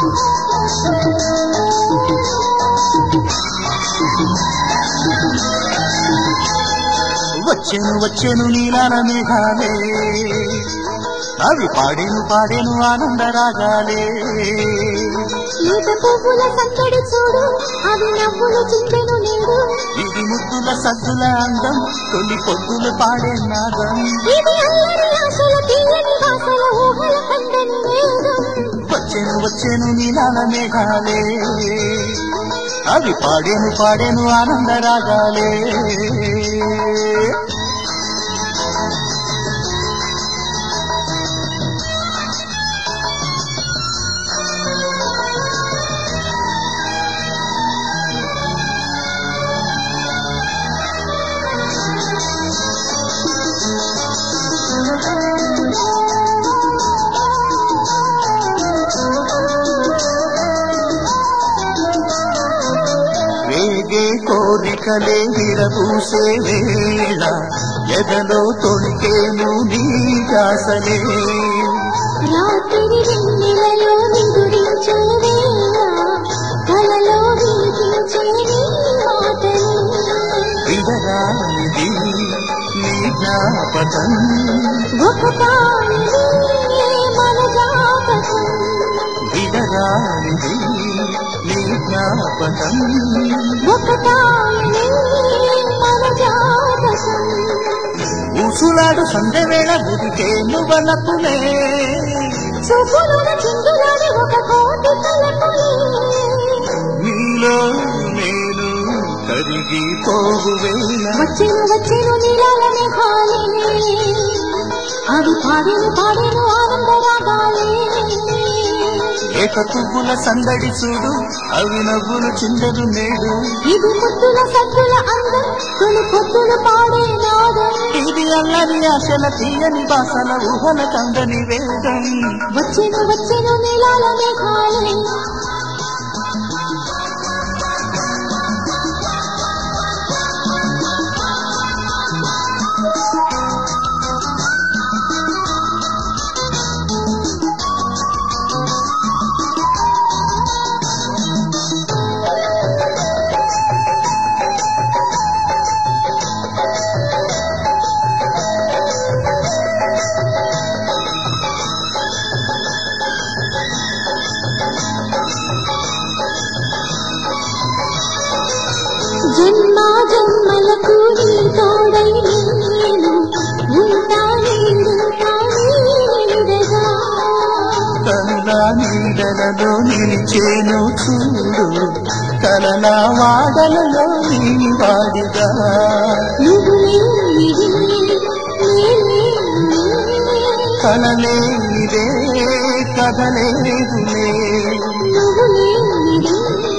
వచ్చెను వచ్చెను నీలాల మేఘాలే అవి పాడేను పాడేను ఆనంద రాగాలే ఈత పువ్వుల సందడి చూడు అవి నవ్వులు చిందెను నేడు ఇది ముద్దుల సద్దుల అందం తొలి పొద్దులు పాడే నాదం ఇది అల్లరి ఆశల తీయని వాసల ఊహల కందని వేగం వచ్చెను వచ్చెను నీలాల మేఘాలే అవి పాడేను పాడేను ఆనంద రాగాలే రేగే కోరికలే విరబూసే వేళ ఎదలో తొణికేను నీ కాసలే రాత్రి వెన్నెలలో నిదురించే వేళ కలలో వినిపించే నీ మాటలు విడరానిది నీ జ్ఞాపకం ఒక తాళిని మన జాతకం విడరానిది నీ జ్ఞాపకం ఒక తాళిని మన జాతకం ఊసులాడు సంధ్య వేళ గురికే నువ్వనపులే చూపులోన చిందులాడి ఒక కోటి తలపులే నీలో నేను కరిగి పోగు వేళ వచ్చెను వచ్చెను నీలాల మేఘాలే అవి పాడేను పాడేను ఆనంద రాగాలే ఏక పువ్వుల సందడి చూడు అవి నవ్వులు చిందరు నేడు ఇది ముద్దుల సద్దుల అందం తొలి పొద్దులు పాడే నాదం ఇది అల్లరి ఆశల తీయని బాసల ఊహల కందని వేదం వచ్చెను వచ్చెను నీలాల మేఘాలే జన్మ జన్మలకు నీ తోడై నేను ఉంటా నేనుంటా నీడగా కనుల నీడలలో నిలిచేను చూడు కలల వాడలలో నీ వాడిగా నువ్వు లేనిది నేనే కలలేనిదే కదలేదులే నువ్వు లేనిది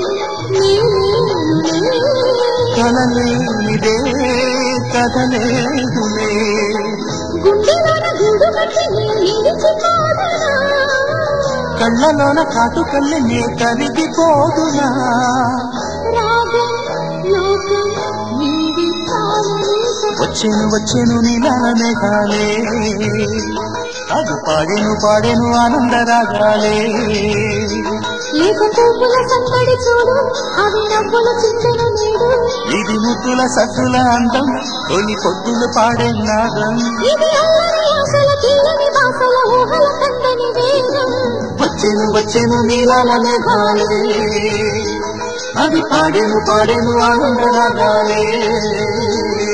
నేనే కలలేనిదే కదలేదులే గుండెలోన గూడు కట్టి నీ నిలిచిపోదనా కళ్ళలోన కాటు కళ్ళి నే కరిగిపోదునా రాగం లోకం నీది కావనీసం వచ్చేను వచ్చేను నీలాల మేఘాలే అది పాడేను పాడేను ఆనంద రాగాలే లేక పువ్వుల సందడి చూడు అవి నవ్వుల చింతను నేడు ఇది ముద్దుల సద్దుల అందం తొలి పొద్దులు పాడే నాదం ఇది అల్లరి ఆశల తీయని బాసల ఊహల కందని వేగం వచ్చేను వచ్చేను నీలాల మేఘాలే అది పాడేను పాడేను ఆనంద రాగాలే